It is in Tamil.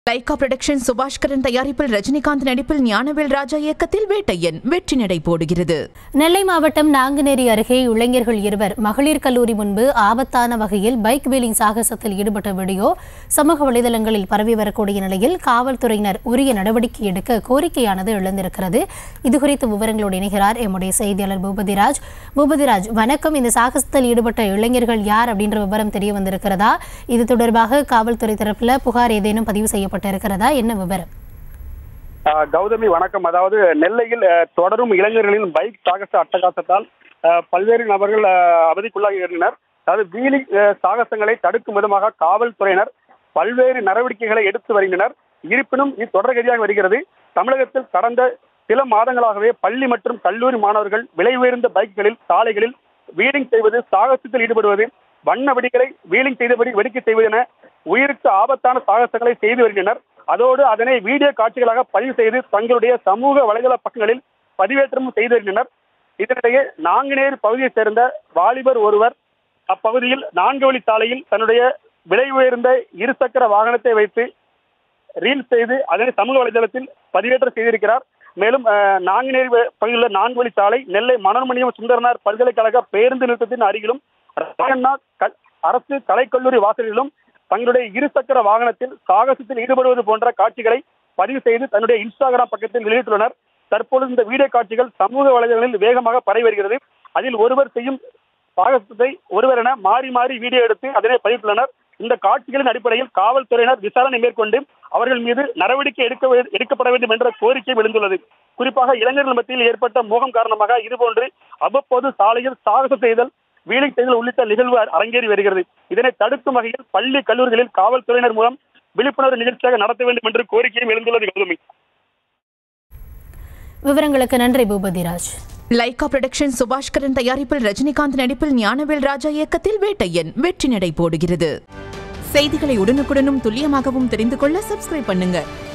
லைகா புரொடக்ஷன் சுபாஷ்கரன் தயாரிப்பில் ரஜினிகாந்த் நடிப்பில் ஞானவேல் ராஜா இயக்கத்தில் வேட்டையன் வெற்றி நடை போடுகிறது நெல்லை மாவட்டம் நாங்குநேரி அருகே இளைஞர்கள் இருவர் மகளிர் கல்லூரி முன்பு ஆபத்தான வகையில் பைக் வீலிங் சாகசத்தில் ஈடுபட்ட வீடியோ சமூக வலைதளங்களில் பரவி வரக்கூடிய நிலையில் காவல்துறையினர் உரிய நடவடிக்கை எடுக்க கோரிக்கையானது எழுந்திருக்கிறது இதுகுறித்து விவரங்களோடு இணைகிறார் எம்முடைய செய்தியாளர் பூபதிராஜ் பூபதிராஜ் வணக்கம் இந்த சாகசத்தில் ஈடுபட்ட இளைஞர்கள் யார் அப்படின்ற விவரம் தெரிய வந்திருக்கிறதா இது தொடர்பாக காவல்துறை தரப்புல புகார் ஏதேனும் பதிவு செய்யப்பட்டிருக்கிறதா என்ன விவரம் ஆஹ் கௌதமி வணக்கம் அதாவது நெல்லையில் ஆஹ், தொடரும் இளைஞர்களின் பைக் சாகச அட்டகாசத்தால் ஆஹ், பல்வேறு நபர்கள் ஆஹ், அவதிக்குள்ளாகினர் அதாவது வீலி ஆஹ், சாகசங்களை தடுக்கும் விதமாக காவல்துறையினர் பல்வேறு நடவடிக்கைகளை எடுத்து வருகின்றனர் இருப்பினும் இது தொடர்கதியாக வருகிறது தமிழகத்தில் கடந்த சில மாதங்களாகவே பள்ளி மற்றும் கல்லூரி மாணவர்கள் விலை உயர்ந்த பைக்குகளில் சாலைகளில் வீலிங் செய்வது சாகசத்தில் ஈடுபடுவது வண்ண வெடிகளை வீலிங் செய்தபடி வெடிக்க செய்வது என உயிருக்கு ஆபத்தான சாகசங்களை செய்து வருகின்றனர் அதோடு அதனை வீடியோ காட்சிகளாக பதிவு செய்து தங்களுடைய சமூக வலைதள பக்கங்களில் பதிவேற்றமும் செய்து வருகின்றனர் இதனிடையே நாங்குநேர் பகுதியைச் சேர்ந்த வாலிபர் ஒருவர் அப்பகுதியில் நான்கு வழி சாலையில் தன்னுடைய விலை உயர்ந்த இருசக்கர வாகனத்தை வைத்து ரீல் செய்து அதனை சமூக வலைதளத்தில் பதிவேற்றம் செய்திருக்கிறார் மேலும் அஹ், நாங்குநேரி வ- பகுதியில் உள்ள நான்கு வழி சாலை நெல்லை மனோன்மணியம் சுந்தரனார் பல்கலைக்கழக பேருந்து நிறுத்தத்தின் அருகிலும் ராயண்ணா கல்- அரசு கலைக்கல்லூரி வாசலிலும் தங்களுடைய இருசக்கர வாகனத்தில் சாகசத்தில் ஈடுபடுவது போன்ற காட்சிகளை பதிவு செய்து தன்னுடைய இன்ஸ்டாகிராம் பக்கத்தில் வெளியிட்டுள்ளனர் தற்பொழுது இந்த வீடியோ காட்சிகள் சமூக வலைதளங்களில் வேகமாக பரவி வருகிறது அதில் ஒருவர் செய்யும் சாகசத்தை ஒருவர் என மாறி மாறி வீடியோ எடுத்து அதனை பதிவிட்டுள்ளனர் இந்த காட்சிகளின் அடிப்படையில் காவல்துறையினர் விசாரணை மேற்கொண்டு அவர்கள் மீது நடவடிக்கை எடுக்க வே- எடுக்கப்பட வேண்டும் என்ற கோரிக்கை விழுந்துள்ளது குறிப்பாக இளைஞர்கள் மத்தியில் ஏற்பட்ட மோகம் காரணமாக இதுபோன்று அவ்வப்போது சாலையில் சாகசம் செய்தல் வீலிங் செய்தல் உள்ளிட்ட நிகழ்வு அரங்கேறி வருகிறது இதனை தடுக்கும் வகையில் பள்ளி கல்லூரிகளில் காவல்துறையினர் மூலம் விழிப்புணர்வு நிகழ்ச்சியாக நடத்த வேண்டும் என்று கோரிக்கையும் எழுந்துள்ளது கௌதமி விவரங்களுக்கு நன்றி பூபதிராஜ் லைகா புரொடக்ஷன் சுபாஷ்கரன் தயாரிப்பில் ரஜினிகாந்த் நடிப்பில் ஞானவேல் ராஜா இயக்கத்தில் வேட்டையன் வெற்றி நடை போடுகிறது செய்திகளை உடனுக்குடனும் துல்லியமாகவும் தெரிந்து கொள்ள சப்ஸ்கிரைப் பண்ணுங்க